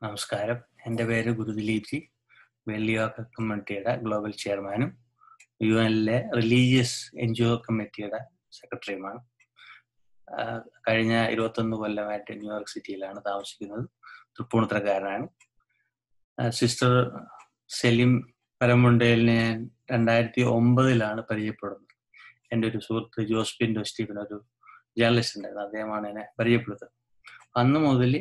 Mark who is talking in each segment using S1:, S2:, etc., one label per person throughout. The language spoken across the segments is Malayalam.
S1: നമസ്കാരം എൻ്റെ പേര് ഗുരുദിലീപ് ജി വെള്ളിയോക്ക കമ്മിറ്റിയുടെ ഗ്ലോബൽ ചെയർമാനും യു എനിലെ റിലീജിയസ് എൻ ജി ഒ കമ്മിറ്റിയുടെ സെക്രട്ടറിയുമാണ് ആഹ് കഴിഞ്ഞ ഇരുപത്തൊന്ന് കൊല്ലമായിട്ട് ന്യൂയോർക്ക് സിറ്റിയിലാണ് താമസിക്കുന്നത് തൃപ്പൂണിത്തരക്കാരനാണ് ആഹ് സിസ്റ്റർ സെലിം പരമുണ്ടേലിനെ ഞാൻ രണ്ടായിരത്തി ഒമ്പതിലാണ് പരിചയപ്പെടുന്നത് എൻ്റെ ഒരു സുഹൃത്ത് ജോസ്പിൻ സ്റ്റീഫൻ ഒരു ജേർണലിസ്റ്റ് ഉണ്ടായിരുന്നു അദ്ദേഹമാണ് എന്നെ പരിചയപ്പെടുത്തുന്നത് അന്ന് മുതൽ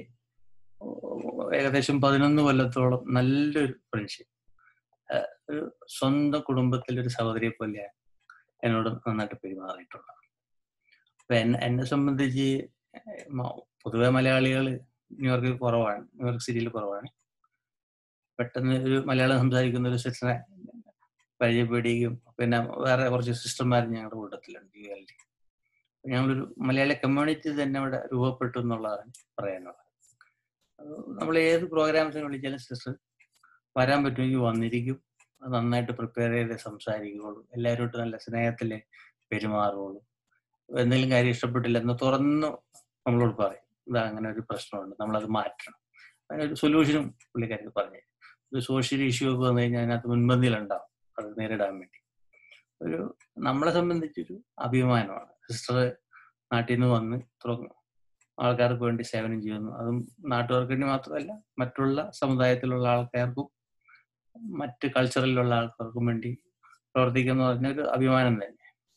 S1: ഏകദേശം പതിനൊന്ന് കൊല്ലത്തോളം നല്ലൊരു ഫ്രണ്ട്ഷിപ്പ് ഒരു സ്വന്തം കുടുംബത്തിലെ ഒരു സഹോദരിയെ പോലെയാണ് എന്നോട് നന്നായിട്ട് പെരുമാറിയിട്ടുള്ളത് അപ്പൊ എന്നെ എന്നെ സംബന്ധിച്ച് മ- പൊതുവെ മലയാളികൾ ന്യൂയോർക്കിൽ കുറവാണ് ന്യൂയോർക്ക് സിറ്റിയിൽ കുറവാണ് പെട്ടെന്ന് ഒരു മലയാളം സംസാരിക്കുന്ന ഒരു സിസ്റ്ററെ പരിചയപ്പെടുകയും പിന്നെ വേറെ കുറച്ച് സിസ്റ്റർമാർ ഞങ്ങളുടെ കൂട്ടത്തിലുണ്ട് യു എൽ ഞങ്ങളൊരു മലയാളി കമ്മ്യൂണിറ്റി തന്നെ ഇവിടെ രൂപപ്പെട്ടു എന്നുള്ളതാണ് പറയാനുള്ളത് നമ്മൾ ഏത് പ്രോഗ്രാംസിന് വിളിച്ചാലും സിസ്റ്റർ വരാൻ പറ്റുമെങ്കിൽ വന്നിരിക്കും അത് നന്നായിട്ട് പ്രിപ്പയർ ചെയ്ത് സംസാരിക്കുകയുള്ളൂ എല്ലാവരോട്ടും നല്ല സ്നേഹത്തിൽ പെരുമാറുകയുള്ളൂ എന്തെങ്കിലും കാര്യം ഇഷ്ടപ്പെട്ടില്ല എന്ന് തുറന്നു നമ്മളോട് പറയും ഇതാ അങ്ങനെ ഒരു പ്രശ്നമുണ്ട് നമ്മളത് മാറ്റണം അതിനൊരു സൊല്യൂഷനും പുള്ളിക്കാർക്ക് പറഞ്ഞു ഒരു സോഷ്യൽ ഇഷ്യൂ ഒക്കെ വന്നു കഴിഞ്ഞാൽ അതിനകത്ത് മുൻപന്തിയിലുണ്ടാവും അത് നേരിടാൻ വേണ്ടി ഒരു നമ്മളെ സംബന്ധിച്ചൊരു അഭിമാനമാണ് സിസ്റ്റർ നാട്ടിൽ നിന്ന് വന്ന് ഇത്ര ആൾക്കാർക്ക് വേണ്ടി സേവനം ചെയ്യുന്നു അതും നാട്ടുകാർക്ക് വേണ്ടി മാത്രമല്ല മറ്റുള്ള സമുദായത്തിലുള്ള ആൾക്കാർക്കും മറ്റ് കൾച്ചറിലുള്ള ആൾക്കാർക്കും വേണ്ടി പ്രവർത്തിക്കുന്ന പറഞ്ഞ ഒരു അഭിമാനം തന്നെ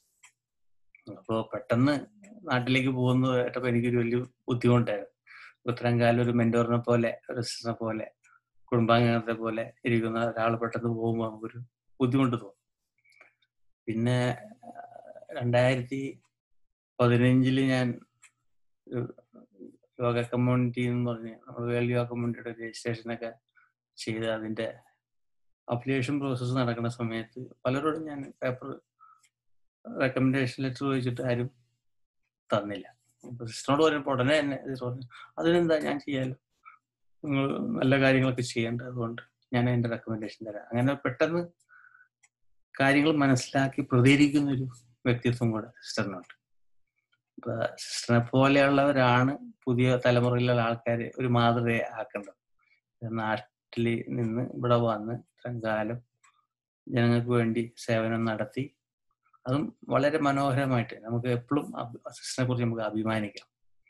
S1: അപ്പോൾ പെട്ടെന്ന് നാട്ടിലേക്ക് പോകുന്നത് കേട്ടപ്പോൾ എനിക്കൊരു വലിയ ബുദ്ധിമുട്ടായിരുന്നു ഇത്രയും കാലം ഒരു മെന്റോറിനെ പോലെ ഒരു സിസ്റ്ററിനെ പോലെ കുടുംബാംഗത്തെ പോലെ ഇരിക്കുന്ന ഒരാൾ പെട്ടെന്ന് പോകുമ്പോൾ നമുക്കൊരു ബുദ്ധിമുട്ട് തോന്നും പിന്നെ രണ്ടായിരത്തി പതിനഞ്ചില് ഞാൻ ഒരു യോഗ കമ്മ്യൂണിറ്റി എന്ന് പറഞ്ഞ് നമ്മൾ വേൾഡ് യോഗ കമ്മ്യൂണിറ്റിയുടെ രജിസ്ട്രേഷനൊക്കെ ചെയ്ത് അതിന്റെ അപ്ലിക്കേഷൻ പ്രോസസ്സ് നടക്കുന്ന സമയത്ത് പലരോടും ഞാൻ പേപ്പർ റെക്കമെൻഡേഷൻ ലെറ്റർ ചോദിച്ചിട്ട് ആരും തന്നില്ല അപ്പൊ സിസ്റ്ററോട് പറഞ്ഞപ്പോൾ ഉടനെ തന്നെ സിസ്റ്റർ പറഞ്ഞു അതിനെന്താ ഞാൻ ചെയ്യാലോ നിങ്ങൾ നല്ല കാര്യങ്ങളൊക്കെ ചെയ്യേണ്ടത് അതുകൊണ്ട് ഞാൻ അതിന്റെ റെക്കമെൻഡേഷൻ തരാം അങ്ങനെ പെട്ടെന്ന് കാര്യങ്ങൾ മനസ്സിലാക്കി പ്രതികരിക്കുന്ന ഒരു വ്യക്തിത്വം കൂടെ സിസ്റ്ററിനുണ്ട് അപ്പൊ സിസ്റ്ററിനെ പോലെയുള്ളവരാണ് പുതിയ തലമുറയിലുള്ള ആൾക്കാരെ ഒരു മാതൃകയെ ആക്കേണ്ടത് നാട്ടിൽ നിന്ന് ഇവിടെ വന്ന് ഇത്രയും കാലം ജനങ്ങൾക്ക് വേണ്ടി സേവനം നടത്തി അതും വളരെ മനോഹരമായിട്ട് നമുക്ക് എപ്പോഴും സിസ്റ്ററിനെ കുറിച്ച് നമുക്ക് അഭിമാനിക്കാം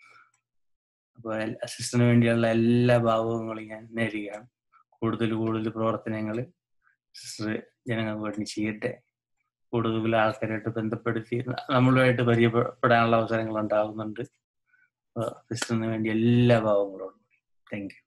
S1: അപ്പോൾ സിസ്റ്ററിന് വേണ്ടിയുള്ള എല്ലാ ഭാവങ്ങളും ഞാൻ നേരുകയാണ് കൂടുതൽ കൂടുതൽ പ്രവർത്തനങ്ങൾ സിസ്റ്റർ ജനങ്ങൾക്ക് വേണ്ടി ചെയ്യട്ടെ കൂടുതൽ ആൾക്കാരായിട്ട് ബന്ധപ്പെടുത്തി നമ്മളുമായിട്ട് പരിചയപ്പെടാനുള്ള അവസരങ്ങൾ ഉണ്ടാകുന്നുണ്ട് സിസ്റ്ററിന് വേണ്ടി എല്ലാ ഭാവങ്ങളും താങ്ക് യു